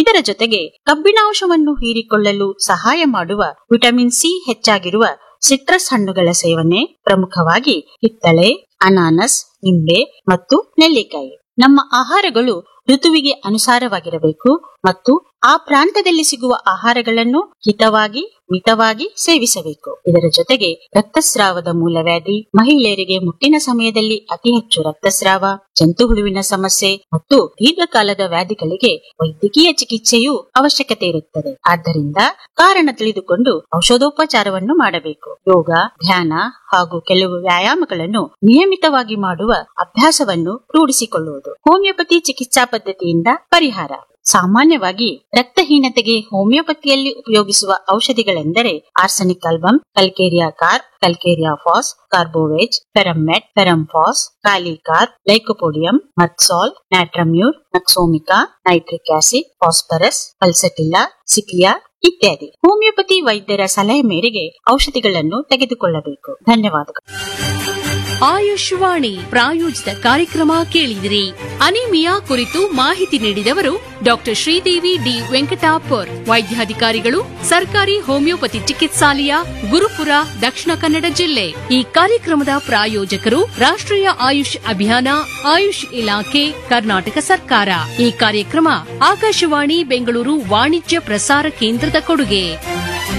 ಇದರ ಜೊತೆಗೆ ಕಬ್ಬಿಣಾಂಶವನ್ನು ಹೀರಿಕೊಳ್ಳಲು ಸಹಾಯ ಮಾಡುವ ವಿಟಮಿನ್ ಸಿ ಹೆಚ್ಚಾಗಿರುವ ಸಿಟ್ರಸ್ ಹಣ್ಣುಗಳ ಸೇವನೆ ಪ್ರಮುಖವಾಗಿ ಕಿತ್ತಳೆ ಅನಾನಸ್ ನಿಂಬೆ ಮತ್ತು ನೆಲ್ಲಿಕಾಯಿ ನಮ್ಮ ಆಹಾರಗಳು ಋತುವಿಗೆ ಅನುಸಾರವಾಗಿರಬೇಕು ಮತ್ತು ಆ ಪ್ರಾಂತದಲ್ಲಿ ಸಿಗುವ ಆಹಾರಗಳನ್ನು ಹಿತವಾಗಿ ಮಿತವಾಗಿ ಸೇವಿಸಬೇಕು ಇದರ ಜೊತೆಗೆ ರಕ್ತಸ್ರಾವದ ಮೂಲವ್ಯಾಧಿ ಮಹಿಳೆಯರಿಗೆ ಮುಟ್ಟಿನ ಸಮಯದಲ್ಲಿ ಅತಿ ಹೆಚ್ಚು ರಕ್ತಸ್ರಾವ ಜಂತು ಹುಳುವಿನ ಸಮಸ್ಯೆ ಮತ್ತು ದೀರ್ಘಕಾಲದ ವ್ಯಾಧಿಗಳಿಗೆ ವೈದ್ಯಕೀಯ ಚಿಕಿತ್ಸೆಯೂ ಅವಶ್ಯಕತೆ ಇರುತ್ತದೆ ಆದ್ದರಿಂದ ಕಾರಣ ತಿಳಿದುಕೊಂಡು ಔಷಧೋಪಚಾರವನ್ನು ಮಾಡಬೇಕು ಯೋಗ ಧ್ಯಾನ ಹಾಗೂ ಕೆಲವು ವ್ಯಾಯಾಮಗಳನ್ನು ನಿಯಮಿತವಾಗಿ ಮಾಡುವ ಅಭ್ಯಾಸವನ್ನು ರೂಢಿಸಿಕೊಳ್ಳುವುದು ಹೋಮಿಯೋಪತಿ ಚಿಕಿತ್ಸಾ ಪದ್ಧತಿಯಿಂದ ಪರಿಹಾರ ಸಾಮಾನ್ಯವಾಗಿ ರಕ್ತಹೀನತೆಗೆ ಹೋಮಿಯೋಪತಿಯಲ್ಲಿ ಉಪಯೋಗಿಸುವ ಔಷಧಿಗಳೆಂದರೆ arsenic album calcarea carb calcarea phos carbo veg ferrum met ferrum phos kali carb lycopodium merc sol natrum mur nux vomica nitric acid phosphorus pulsatilla ಸಿಕಿಯಾ ಇತ್ಯಾದಿ ಹೋಮಿಯೋಪತಿ ವೈದ್ಯರ ಸಲಹೆ ಮೇರೆಗೆ ಔಷಧಿಗಳನ್ನು ತೆಗೆದುಕೊಳ್ಳಬೇಕು ಧನ್ಯವಾದಗಳು ಆಯುಷ್ವಾಣಿ ಪ್ರಾಯೋಜಿತ ಕಾರ್ಯಕ್ರಮ ಕೇಳಿದಿರಿ ಅನಿಮಿಯಾ ಕುರಿತು ಮಾಹಿತಿ ನೀಡಿದವರು ಡಾಕ್ಟರ್ ಶ್ರೀದೇವಿ ಡಿ ವೆಂಕಟಾಪುರ್ ವೈದ್ಯಾಧಿಕಾರಿಗಳು ಸರ್ಕಾರಿ ಹೋಮಿಯೋಪತಿ ಚಿಕಿತ್ಸಾಲಯ ಗುರುಪುರ ದಕ್ಷಿಣ ಕನ್ನಡ ಜಿಲ್ಲೆ ಈ ಕಾರ್ಯಕ್ರಮದ ಪ್ರಾಯೋಜಕರು ರಾಷ್ಟ್ರೀಯ ಆಯುಷ್ ಅಭಿಯಾನ ಆಯುಷ್ ಇಲಾಖೆ ಕರ್ನಾಟಕ ಸರ್ಕಾರ ಈ ಕಾರ್ಯಕ್ರಮ ಆಕಾಶವಾಣಿ ಬೆಂಗಳೂರು ವಾಣಿಜ್ಯ ಪ್ರಸಾರ ಕೇಂದ್ರದ ಕೊಡುಗೆ